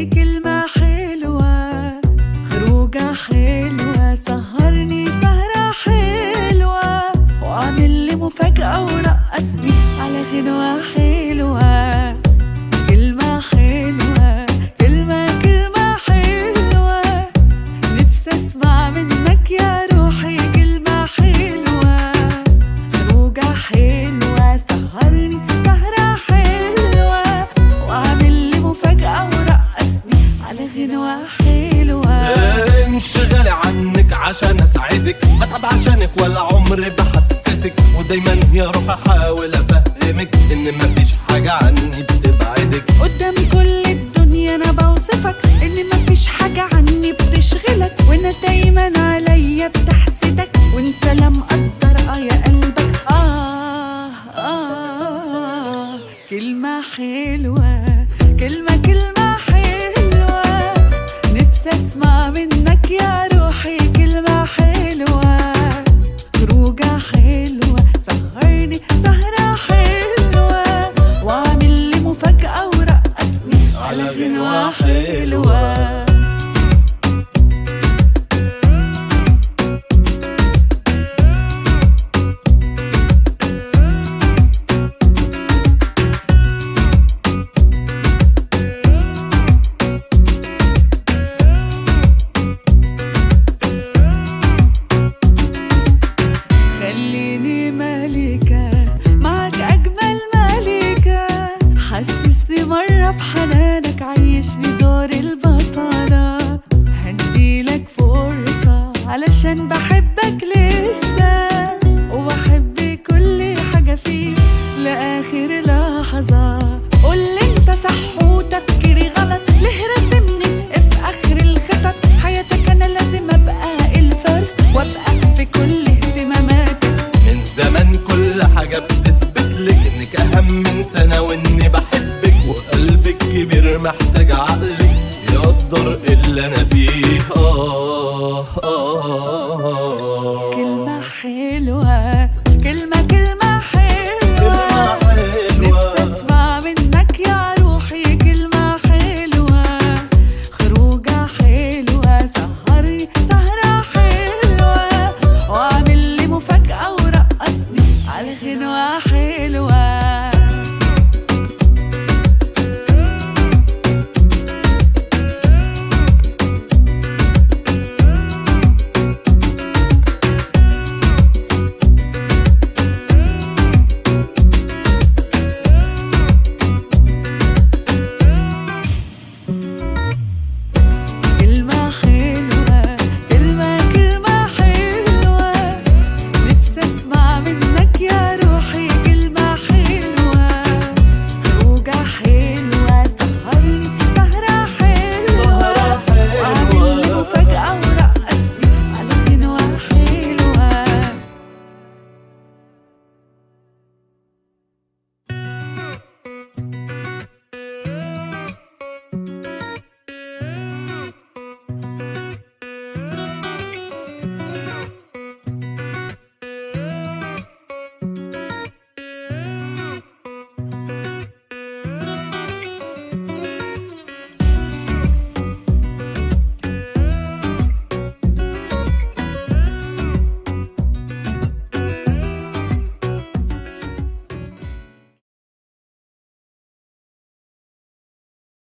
روحي كلمة حلوة خروجة حلوة سهرني سهرة حلوة وعامل لي مفاجأة ورقصني على غنوة حلوة كلمة حلوة كلمة كلمة حلوة نفسي اسمع منك يا روحي كلمة حلوة خروجة حلوة سهرني سهرة حلوة وعامل لي مفاجأة ورقصني على غنوة حلوة انشغالي عنك عشان اسعدك بتعب عشانك ولا عمري بحسسك ودايما يا روح احاول افهمك ان مفيش حاجه عني بتبعدك قدام كل الدنيا انا بوصفك ان مفيش حاجة عني بتشغلك والناس دايما عليا بتحسدك وانت لا مقدر اه يا قلبك آه, اه كلمة حلوة كلمة كلمة حلوة نفسي اسمع منك يا روحي كلمة حلوة خروجة حلوة سهرني سهرة حلوة واعمل لي مفاجأة ورقصني على غنوة حلوة خليني ملكة معك أجمل ملكة حسسني مرة بحنانك عيشني دور البطلة هديلك فرصة علشان بحبك لسه وبحب كل حاجة فيك لآخر لحظة قولي انت صح وتفكيري غلط ليه راسمني في آخر الخطط حياتك أنا لازم أبقى الفرس وأبقى في كل اهتماماتك من زمان كل حاجه بتثبت لك انك اهم من سنه واني بحبك وقلبك كبير محتاج عقلك يقدر اللي انا فيه آه آه